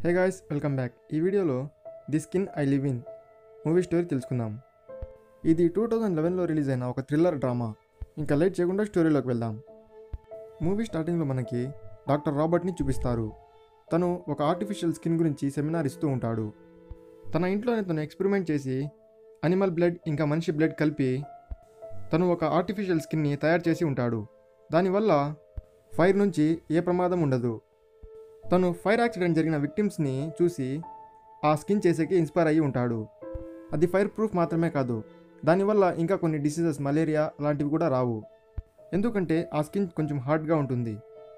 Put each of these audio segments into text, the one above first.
Hey guys welcome back ఈ వీడియోలో the skin I live in movie story తెలుసుకుందాం ఇది టూ థౌజండ్ లెవెన్లో రిలీజ్ అయిన ఒక థ్రిల్లర్ డ్రామా ఇంకా లేట్ చేయకుండా స్టోరీలోకి వెళ్దాం మూవీ స్టార్టింగ్లో మనకి డాక్టర్ రాబర్ట్ని చూపిస్తారు తను ఒక ఆర్టిఫిషియల్ స్కిన్ గురించి సెమినార్ ఇస్తూ ఉంటాడు తన ఇంట్లోనే తను ఎక్స్పెరిమెంట్ చేసి అనిమల్ బ్లడ్ ఇంకా మనిషి బ్లడ్ కలిపి తను ఒక ఆర్టిఫిషియల్ స్కిన్ని తయారు చేసి ఉంటాడు దానివల్ల ఫైర్ నుంచి ఏ ప్రమాదం ఉండదు తను ఫైర్ యాక్సిడెంట్ జరిగిన విక్టిమ్స్ని చూసి ఆ స్కిన్ చేసేకి ఇన్స్పైర్ అయ్యి ఉంటాడు అది ఫైర్ ప్రూఫ్ మాత్రమే కాదు దానివల్ల ఇంకా కొన్ని డిసీజెస్ మలేరియా అలాంటివి కూడా రావు ఎందుకంటే ఆ స్కిన్ కొంచెం హార్డ్గా ఉంటుంది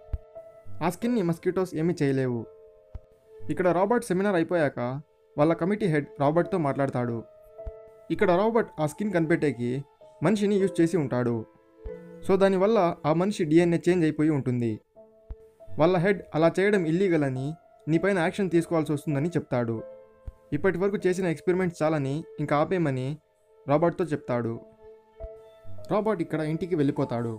ఆ స్కిన్ని మస్కిటోస్ ఏమీ చేయలేవు ఇక్కడ రాబర్ట్ సెమినార్ అయిపోయాక వాళ్ళ కమిటీ హెడ్ రాబర్ట్తో మాట్లాడతాడు ఇక్కడ రాబర్ట్ ఆ స్కిన్ కనిపెట్టేకి మనిషిని యూజ్ చేసి ఉంటాడు సో దానివల్ల ఆ మనిషి డిఎన్ఏ చేంజ్ అయిపోయి ఉంటుంది వాళ్ళ హెడ్ అలా చేయడం ఇల్లీగల్ అని నీపైన యాక్షన్ తీసుకోవాల్సి వస్తుందని చెప్తాడు ఇప్పటి వరకు చేసిన ఎక్స్పెరిమెంట్స్ చాలని ఇంకా ఆపేయమని రాబర్ట్తో చెప్తాడు రాబర్ట్ ఇక్కడ ఇంటికి వెళ్ళిపోతాడు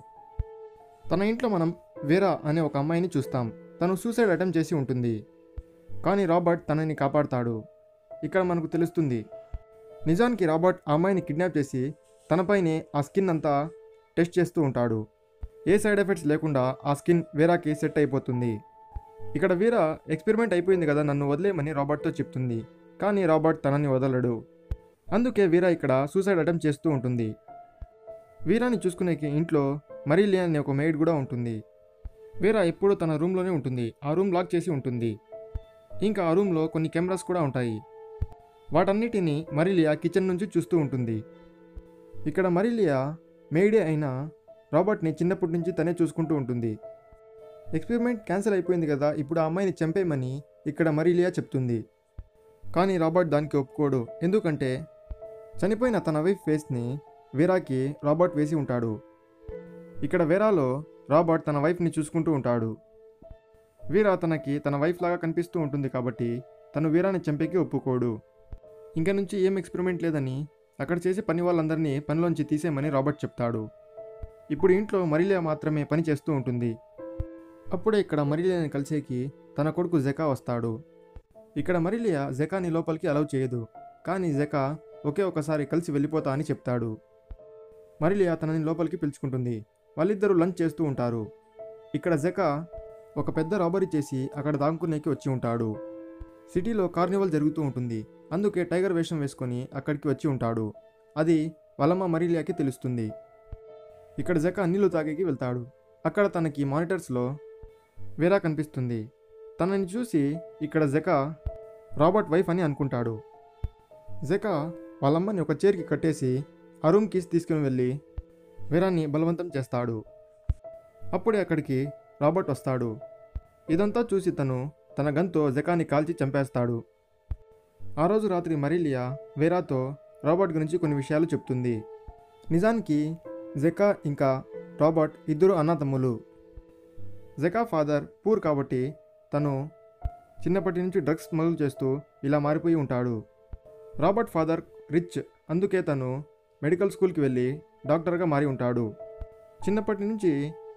తన ఇంట్లో మనం వేరా అనే ఒక అమ్మాయిని చూస్తాం తను సూసైడ్ అటెంప్ట్ చేసి ఉంటుంది కానీ రాబర్ట్ తనని కాపాడుతాడు ఇక్కడ మనకు తెలుస్తుంది నిజానికి రాబర్ట్ ఆ అమ్మాయిని కిడ్నాప్ చేసి తనపైనే ఆ స్కిన్ అంతా టెస్ట్ చేస్తూ ఉంటాడు ఏ సైడ్ ఎఫెక్ట్స్ లేకుండా ఆ స్కిన్ వీరాకి సెట్ అయిపోతుంది ఇక్కడ వీరా ఎక్స్పెరిమెంట్ అయిపోయింది కదా నన్ను వదిలేయమని రాబర్ట్తో చెప్తుంది కానీ రాబర్ట్ తనని వదలడు అందుకే వీరా ఇక్కడ సూసైడ్ అటెంప్ట్ చేస్తూ ఉంటుంది వీరాని చూసుకునేకి ఇంట్లో మరీలియా అనే ఒక మెయిడ్ కూడా ఉంటుంది వీరా ఎప్పుడూ తన రూమ్లోనే ఉంటుంది ఆ రూమ్ లాక్ చేసి ఉంటుంది ఇంకా ఆ రూమ్లో కొన్ని కెమెరాస్ కూడా ఉంటాయి వాటన్నిటిని మరీలియా కిచెన్ నుంచి చూస్తూ ఉంటుంది ఇక్కడ మరీలియా మెయిడే అయినా రాబర్ట్ని చిన్నప్పటి నుంచి తనే చూసుకుంటూ ఉంటుంది ఎక్స్పెరిమెంట్ క్యాన్సిల్ అయిపోయింది కదా ఇప్పుడు ఆ అమ్మాయిని చంపేయమని ఇక్కడ మరీలియా చెప్తుంది కానీ రాబర్ట్ దానికి ఒప్పుకోడు ఎందుకంటే చనిపోయిన తన వైఫ్ ఫేస్ని వీరాకి రాబర్ట్ వేసి ఉంటాడు ఇక్కడ వీరాలో రాబర్ట్ తన వైఫ్ని చూసుకుంటూ ఉంటాడు వీరా తనకి తన వైఫ్ లాగా కనిపిస్తూ ఉంటుంది కాబట్టి తను వీరాని చంపేకి ఒప్పుకోడు ఇంక నుంచి ఏం ఎక్స్పెరిమెంట్ లేదని అక్కడ చేసే పని వాళ్ళందరినీ పనిలోంచి తీసేయమని రాబర్ట్ చెప్తాడు ఇప్పుడు ఇంట్లో మరిలియా మాత్రమే పని చేస్తూ ఉంటుంది అప్పుడే ఇక్కడ మరిలియాని కలిసేకి తన కొడుకు జెకా వస్తాడు ఇక్కడ మరిలియా జెకాని లోపలికి అలౌ చేయదు కానీ జెకా ఒకే ఒకసారి కలిసి వెళ్ళిపోతా అని చెప్తాడు మరిలియా తనని లోపలికి పిలుచుకుంటుంది వాళ్ళిద్దరూ లంచ్ చేస్తూ ఉంటారు ఇక్కడ జెకా ఒక పెద్ద రాబరీ చేసి అక్కడ దాంకునేకి వచ్చి ఉంటాడు సిటీలో కార్నివల్ జరుగుతూ ఉంటుంది అందుకే టైగర్ వేషం వేసుకొని అక్కడికి వచ్చి ఉంటాడు అది వలమ్మ మరీలియాకి తెలుస్తుంది ఇక్కడ జక నీళ్లు తాగేకి వెళ్తాడు అక్కడ తనకి మానిటర్స్లో వేరా కనిపిస్తుంది తనని చూసి ఇక్కడ జక రాబర్ట్ వైఫ్ అని అనుకుంటాడు జక వాళ్ళమ్మని ఒక చైర్కి కట్టేసి ఆ రూమ్ కీస్ తీసుకుని వెళ్ళి వీరాన్ని బలవంతం చేస్తాడు అప్పుడే అక్కడికి రాబర్ట్ వస్తాడు ఇదంతా చూసి తను తన గన్తో జకాని కాల్చి చంపేస్తాడు ఆ రోజు రాత్రి మరీలియా వేరాతో రాబర్ట్ గురించి కొన్ని విషయాలు చెప్తుంది నిజానికి జెకా ఇంకా రాబర్ట్ ఇద్దరు అన్నతమ్ములు జెకా ఫాదర్ పూర్ కాబట్టి తను చిన్నప్పటి నుంచి డ్రగ్స్ స్మగుల్ చేస్తూ ఇలా మారిపోయి ఉంటాడు రాబర్ట్ ఫాదర్ రిచ్ అందుకే తను మెడికల్ స్కూల్కి వెళ్ళి డాక్టర్గా మారి ఉంటాడు చిన్నప్పటి నుంచి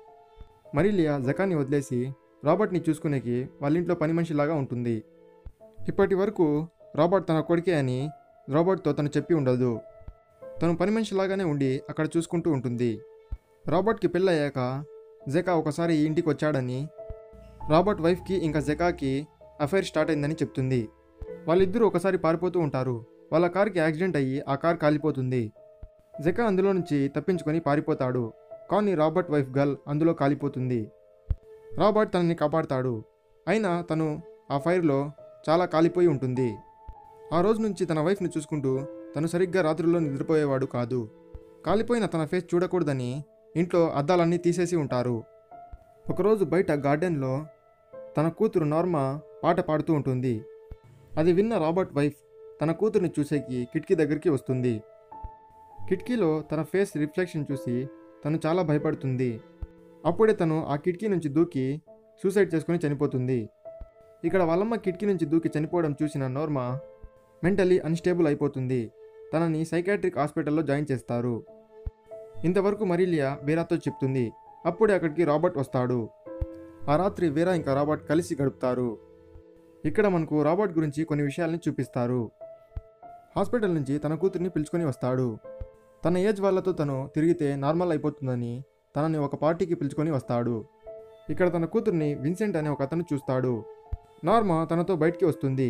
మరీలియా జకాని వదిలేసి రాబర్ట్ని చూసుకునేకి వాళ్ళ ఇంట్లో పని మనిషిలాగా ఉంటుంది ఇప్పటి వరకు రాబర్ట్ తన కొడుకే అని రాబర్ట్తో తను చెప్పి ఉండదు తను పని మనిషిలాగానే ఉండి అక్కడ చూసుకుంటూ ఉంటుంది రాబర్ట్కి పెళ్ళయ్యాక జెకా ఒకసారి ఈ ఇంటికి వచ్చాడని రాబర్ట్ వైఫ్కి ఇంకా జెకాకి అఫైర్ స్టార్ట్ అయిందని చెప్తుంది వాళ్ళిద్దరూ ఒకసారి పారిపోతూ ఉంటారు వాళ్ళ కార్కి యాక్సిడెంట్ అయ్యి ఆ కార్ కాలిపోతుంది జెకా అందులో నుంచి తప్పించుకొని పారిపోతాడు కానీ రాబర్ట్ వైఫ్ గర్ల్ అందులో కాలిపోతుంది రాబర్ట్ తనని కాపాడుతాడు అయినా తను ఆ ఫైర్లో చాలా కాలిపోయి ఉంటుంది ఆ రోజు నుంచి తన వైఫ్ని చూసుకుంటూ తను సరిగ్గా రాత్రుల్లో నిద్రపోయేవాడు కాదు కాలిపోయిన తన ఫేస్ చూడకూడదని ఇంట్లో అద్దాలన్నీ తీసేసి ఉంటారు ఒకరోజు బయట గార్డెన్లో తన కూతురు నార్మా పాట పాడుతూ ఉంటుంది అది విన్న రాబర్ట్ వైఫ్ తన కూతుర్ని చూసేకి కిటికీ దగ్గరికి వస్తుంది కిటికీలో తన ఫేస్ రిఫ్లెక్షన్ చూసి తను చాలా భయపడుతుంది అప్పుడే తను ఆ కిటికీ నుంచి దూకి సూసైడ్ చేసుకుని చనిపోతుంది ఇక్కడ వాళ్ళమ్మ కిటికీ నుంచి దూకి చనిపోవడం చూసిన నోర్మా మెంటలీ అన్స్టేబుల్ అయిపోతుంది తనని సైకాట్రిక్ హాస్పిటల్లో జాయిన్ చేస్తారు ఇంతవరకు మరీలియా వీరాతో చెప్తుంది అప్పుడే అక్కడికి రాబర్ట్ వస్తాడు ఆ రాత్రి వీరా ఇంకా రాబర్ట్ కలిసి గడుపుతారు ఇక్కడ మనకు రాబర్ట్ గురించి కొన్ని విషయాల్ని చూపిస్తారు హాస్పిటల్ నుంచి తన కూతుర్ని పిలుచుకొని వస్తాడు తన ఏజ్ వాళ్ళతో తను తిరిగితే నార్మల్ అయిపోతుందని తనని ఒక పార్టీకి పిలుచుకొని వస్తాడు ఇక్కడ తన కూతుర్ని విన్సెంట్ అనే ఒక అతను చూస్తాడు నార్మా తనతో బయటికి వస్తుంది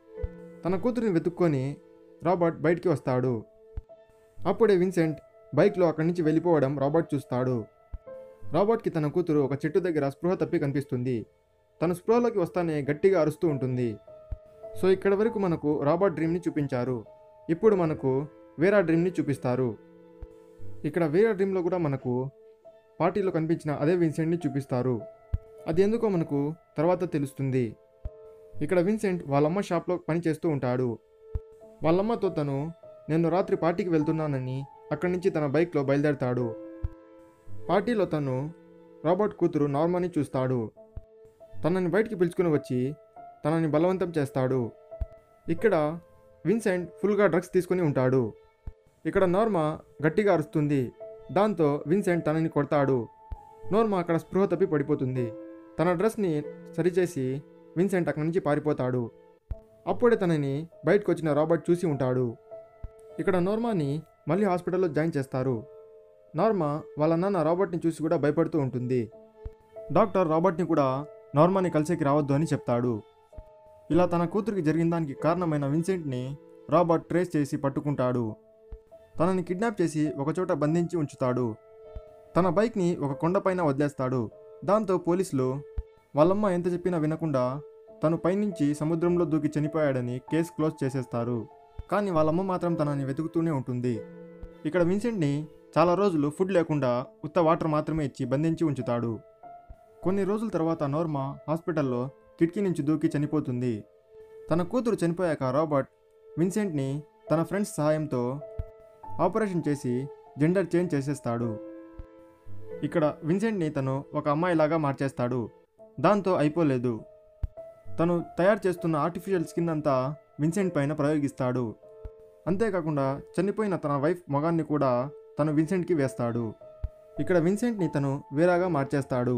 తన కూతురిని వెతుక్కొని రాబర్ట్ బయటికి వస్తాడు అప్పుడే విన్సెంట్ బైక్లో అక్కడి నుంచి వెళ్ళిపోవడం రాబర్ట్ చూస్తాడు రాబర్ట్కి తన కూతురు ఒక చెట్టు దగ్గర స్పృహ తప్పి కనిపిస్తుంది తను స్పృహలోకి వస్తానే గట్టిగా అరుస్తూ ఉంటుంది సో ఇక్కడ వరకు మనకు రాబర్ట్ డ్రీమ్ని చూపించారు ఇప్పుడు మనకు వేరా డ్రీమ్ని చూపిస్తారు ఇక్కడ వేరా డ్రీమ్లో కూడా మనకు పార్టీలో కనిపించిన అదే విన్సెంట్ని చూపిస్తారు అది ఎందుకో మనకు తర్వాత తెలుస్తుంది ఇక్కడ విన్సెంట్ వాళ్ళమ్మ షాప్లో పని చేస్తూ ఉంటాడు వాళ్ళమ్మతో తను నేను రాత్రి పార్టీకి వెళ్తున్నానని అక్కడి నుంచి తన బైక్లో బయలుదేరతాడు పార్టీలో తను రాబర్ట్ కూతురు నార్మాని చూస్తాడు తనని బయటికి పిలుచుకుని వచ్చి తనని బలవంతం చేస్తాడు ఇక్కడ విన్సెంట్ ఫుల్గా డ్రగ్స్ తీసుకుని ఉంటాడు ఇక్కడ నోర్మా గట్టిగా అరుస్తుంది దాంతో విన్సెంట్ తనని కొడతాడు నోర్మా అక్కడ స్పృహ తప్పి పడిపోతుంది తన డ్రెస్ని సరిచేసి విన్సెంట్ అక్కడి నుంచి పారిపోతాడు అప్పుడే తనని బయటకు వచ్చిన రాబర్ట్ చూసి ఉంటాడు ఇక్కడ నోర్మాని మళ్ళీ హాస్పిటల్లో జాయిన్ చేస్తారు నార్మా వాళ్ళ నాన్న రాబర్ట్ని చూసి కూడా భయపడుతూ ఉంటుంది డాక్టర్ రాబర్ట్ని కూడా నార్మాని కలిసేకి రావద్దు అని చెప్తాడు ఇలా తన కూతురికి జరిగిన దానికి కారణమైన విన్సెంట్ని రాబర్ట్ ట్రేస్ చేసి పట్టుకుంటాడు తనని కిడ్నాప్ చేసి ఒకచోట బంధించి ఉంచుతాడు తన బైక్ని ఒక కొండపైన వదిలేస్తాడు దాంతో పోలీసులు వాళ్ళమ్మ ఎంత చెప్పినా వినకుండా తను పైనుంచి సముద్రంలో దూకి చనిపోయాడని కేసు క్లోజ్ చేసేస్తారు కానీ వాళ్ళమ్మ మాత్రం తనని వెతుకుతూనే ఉంటుంది ఇక్కడ విన్సెంట్ని చాలా రోజులు ఫుడ్ లేకుండా ఉత్త వాటర్ మాత్రమే ఇచ్చి బంధించి ఉంచుతాడు కొన్ని రోజుల తర్వాత నోర్మా హాస్పిటల్లో కిటికీ నుంచి దూకి చనిపోతుంది తన కూతురు చనిపోయాక రాబర్ట్ విన్సెంట్ని తన ఫ్రెండ్స్ సహాయంతో ఆపరేషన్ చేసి జెండర్ చేంజ్ చేసేస్తాడు ఇక్కడ విన్సెంట్ని తను ఒక అమ్మాయిలాగా మార్చేస్తాడు దాంతో అయిపోలేదు తను తయారు చేస్తున్న ఆర్టిఫిషియల్ స్కిన్ అంతా విన్సెంట్ పైన ప్రయోగిస్తాడు అంతేకాకుండా చనిపోయిన తన వైఫ్ మొగాన్ని కూడా తను విన్సెంట్కి వేస్తాడు ఇక్కడ విన్సెంట్ని తను వేరేగా మార్చేస్తాడు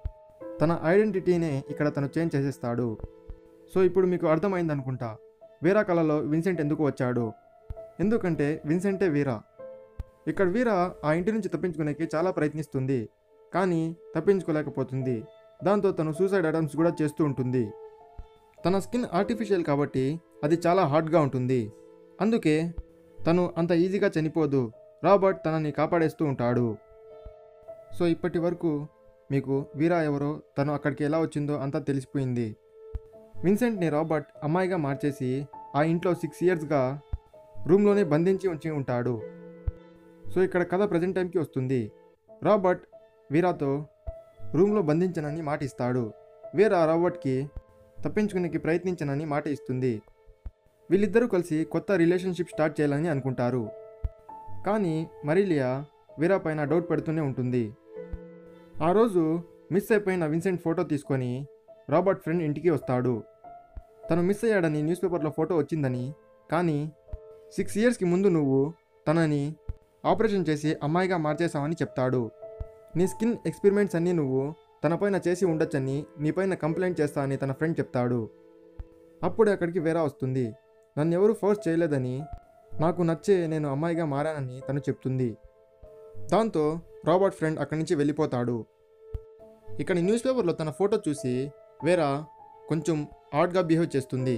తన ఐడెంటిటీనే ఇక్కడ తను చేంజ్ చేసేస్తాడు సో ఇప్పుడు మీకు అర్థమైంది అనుకుంటా వీరా కళలో విన్సెంట్ ఎందుకు వచ్చాడు ఎందుకంటే విన్సెంటే వీరా ఇక్కడ వీరా ఆ ఇంటి నుంచి తప్పించుకునేకి చాలా ప్రయత్నిస్తుంది కానీ తప్పించుకోలేకపోతుంది దాంతో తను సూసైడ్ అటెంప్ట్స్ కూడా చేస్తూ ఉంటుంది తన స్కిన్ ఆర్టిఫిషియల్ కాబట్టి అది చాలా హార్డ్గా ఉంటుంది అందుకే తను అంత ఈజీగా చనిపోదు రాబర్ట్ తనని కాపాడేస్తూ ఉంటాడు సో ఇప్పటి వరకు మీకు వీరా ఎవరో తను అక్కడికి ఎలా వచ్చిందో అంతా తెలిసిపోయింది విన్సెంట్ని రాబర్ట్ అమ్మాయిగా మార్చేసి ఆ ఇంట్లో సిక్స్ ఇయర్స్గా రూమ్లోనే బంధించి ఉంచి ఉంటాడు సో ఇక్కడ కథ ప్రజెంట్ టైంకి వస్తుంది రాబర్ట్ వీరాతో రూమ్లో బంధించనని మాట ఇస్తాడు వీరా రాబర్ట్కి తప్పించుకునేకి ప్రయత్నించనని మాట ఇస్తుంది వీళ్ళిద్దరూ కలిసి కొత్త రిలేషన్షిప్ స్టార్ట్ చేయాలని అనుకుంటారు కానీ మరీలియా వీరా పైన డౌట్ పెడుతూనే ఉంటుంది ఆ రోజు మిస్ అయిపోయిన విన్సెంట్ ఫోటో తీసుకొని రాబర్ట్ ఫ్రెండ్ ఇంటికి వస్తాడు తను మిస్ అయ్యాడని న్యూస్ పేపర్లో ఫోటో వచ్చిందని కానీ సిక్స్ ఇయర్స్కి ముందు నువ్వు తనని ఆపరేషన్ చేసి అమ్మాయిగా మార్చేశామని చెప్తాడు నీ స్కిన్ ఎక్స్పెరిమెంట్స్ అన్నీ నువ్వు తనపైన చేసి ఉండొచ్చని నీపైన కంప్లైంట్ చేస్తా అని తన ఫ్రెండ్ చెప్తాడు అప్పుడే అక్కడికి వేరా వస్తుంది నన్ను ఎవరు ఫోర్స్ చేయలేదని నాకు నచ్చే నేను అమ్మాయిగా మారానని తను చెప్తుంది దాంతో రాబర్ట్ ఫ్రెండ్ అక్కడి నుంచి వెళ్ళిపోతాడు ఇక్కడ న్యూస్ పేపర్లో తన ఫోటో చూసి వేరా కొంచెం ఆడ్గా బిహేవ్ చేస్తుంది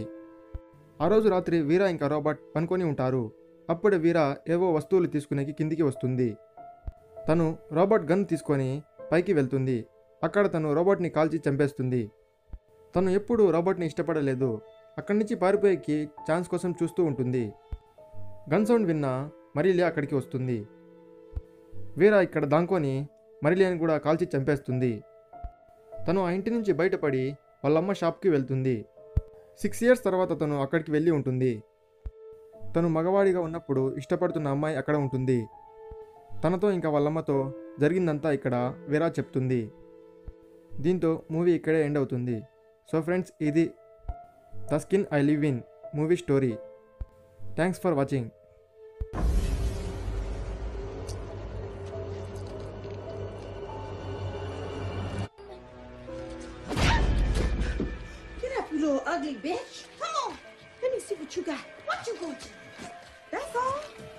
ఆ రోజు రాత్రి వీరా ఇంకా రాబర్ట్ పనుకొని ఉంటారు అప్పుడే వీరా ఏవో వస్తువులు తీసుకునేకి కిందికి వస్తుంది తను రాబర్ట్ గన్ తీసుకొని పైకి వెళ్తుంది అక్కడ తను రోబోట్ని కాల్చి చంపేస్తుంది తను ఎప్పుడూ రాబర్ట్ని ఇష్టపడలేదు అక్కడి నుంచి పారిపోయేకి ఛాన్స్ కోసం చూస్తూ ఉంటుంది గన్ సౌండ్ విన్న మరీలియా అక్కడికి వస్తుంది వీరా ఇక్కడ దాంకొని మరీలియాని కూడా కాల్చి చంపేస్తుంది తను ఆ ఇంటి నుంచి బయటపడి వాళ్ళమ్మ షాప్కి వెళ్తుంది సిక్స్ ఇయర్స్ తర్వాత తను అక్కడికి వెళ్ళి ఉంటుంది తను మగవాడిగా ఉన్నప్పుడు ఇష్టపడుతున్న అమ్మాయి అక్కడ ఉంటుంది తనతో ఇంకా వాళ్ళమ్మతో జరిగిందంతా ఇక్కడ వీరా చెప్తుంది దీంతో మూవీ ఇక్కడే ఎండ్ అవుతుంది సో ఫ్రెండ్స్ ఇది the skin I live in movie story thanks for watching Get up, you little ugly bitch. Come on. Let me see what you got. What you going to? That's all.